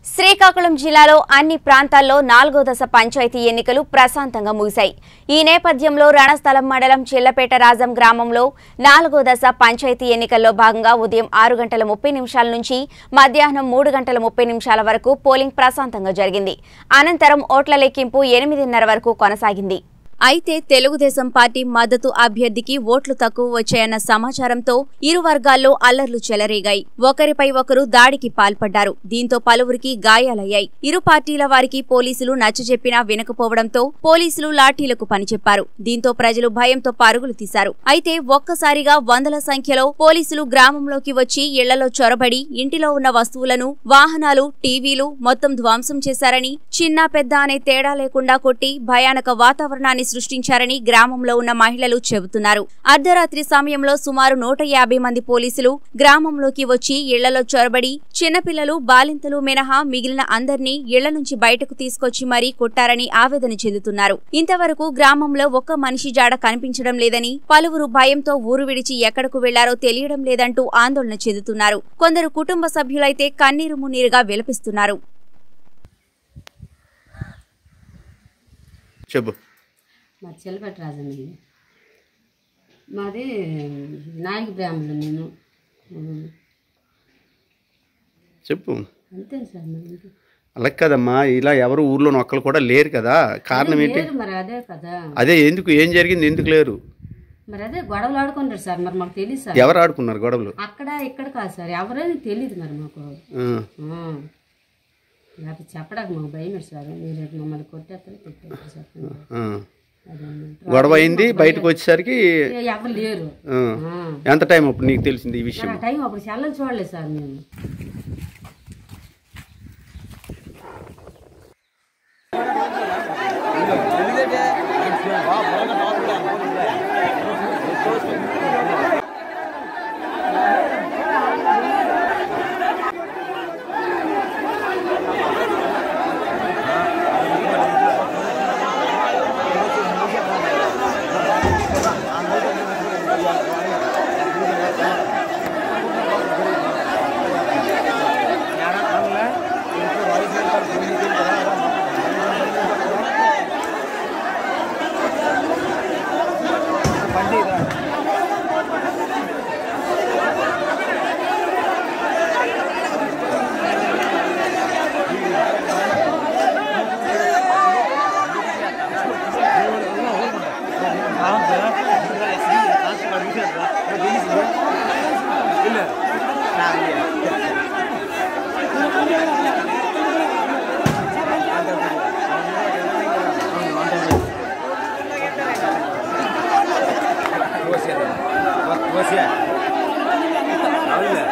శ్రీకాకుళం జిల్లాలో అన్ని ప్రాంతాల్లో నాలుగో దశ పంచాయతీ ఎన్నికలు ప్రశాంతంగా ముగిశాయి ఈ నేపథ్యంలో రణస్థలం మండలం చిల్లపేట రాజం గ్రామంలో నాలుగో దశ పంచాయతీ ఎన్నికల్లో భాగంగా ఉదయం ఆరు గంటల ముప్పై నిమిషాల నుంచి మధ్యాహ్నం మూడు గంటల ముప్పై నిమిషాల వరకు పోలింగ్ ప్రశాంతంగా జరిగింది అనంతరం ఓట్ల లెక్కింపు ఎనిమిదిన్నర వరకు కొనసాగింది అయితే తెలుగుదేశం పార్టీ మద్దతు అభ్యర్థికి ఓట్లు తక్కువ వచ్చాయన్న సమాచారంతో ఇరు వర్గాల్లో అల్లర్లు చెలరేగాయి ఒకరిపై ఒకరు దాడికి పాల్పడ్డారు దీంతో పలువురికి గాయాలయ్యాయి ఇరు పార్టీల వారికి పోలీసులు నచ్చజెప్పినా వినకపోవడంతో పోలీసులు లాఠీలకు పనిచెప్పారు దీంతో ప్రజలు భయంతో పరుగులు తీశారు అయితే ఒక్కసారిగా వందల సంఖ్యలో పోలీసులు గ్రామంలోకి వచ్చి ఇళ్లలో చొరబడి ఇంటిలో ఉన్న వస్తువులను వాహనాలు టీవీలు మొత్తం ధ్వంసం చేశారని చిన్న పెద్ద అనే తేడా లేకుండా కొట్టి భయానక వాతావరణాన్ని సృష్టించారని గ్రామంలో ఉన్న మహిళలు చెబుతున్నారు అర్ధరాత్రి సమయంలో సుమారు నూట యాభై మంది పోలీసులు గ్రామంలోకి వచ్చి ఇళ్లలో చొరబడి చిన్నపిల్లలు బాలింతలు మినహా మిగిలిన అందర్నీ ఇళ్ల నుంచి బయటకు తీసుకొచ్చి మరీ కొట్టారని ఆవేదన చెందుతున్నారు ఇంతవరకు గ్రామంలో ఒక్క మనిషి జాడ కనిపించడం లేదని పలువురు భయంతో ఊరు విడిచి ఎక్కడకు వెళ్లారో తెలియడం లేదంటూ ఆందోళన చెందుతున్నారు కొందరు కుటుంబ సభ్యులైతే కన్నీరు మున్నీరుగా విలపిస్తున్నారు చెప్పు మా చిల్లపేట రాజండి మాది నాయక బ్రాహ్మణులు నేను ఉమ్, చెప్పు అంతే సార్ మరి ఇంక. అలా కదమ్మా ఇలా ఎవరు ఊర్లో ఒక్కరు కూడా లేరు కదా కారణం ఏంటి లేరు మరి అదే కదా అదే ఎందుకు ఏం జరిగింది ఎందుకు లేరు మరి అదే గొడవలు ఆడుకుంటారు సార్ మరి మాకు తెలియదు సార్ ఎవరు ఆడుకున్నారు గొడవలు అక్కడ ఇక్కడ కాదు సార్ ఎవరైనా తెలియదు మరి మాకు ఆ, ఆ. లేకపోతే చెప్పడానికి మాకు భయం సార్ మీరు మమ్మల్ని కొట్టేస్తారు తిట్టేస్తారు సార్ ఆ. అదే గొడవ అయింది బయటకు వచ్చేసరికి ఎవరు లేరు ఆ, ఆ. ఎంత టైం అప్పుడు నీకు తెలిసింది ఈ విషయం మరి ఆ టైం అప్పుడు సెల్లలు చూడలేదు సార్ మేము Gracias.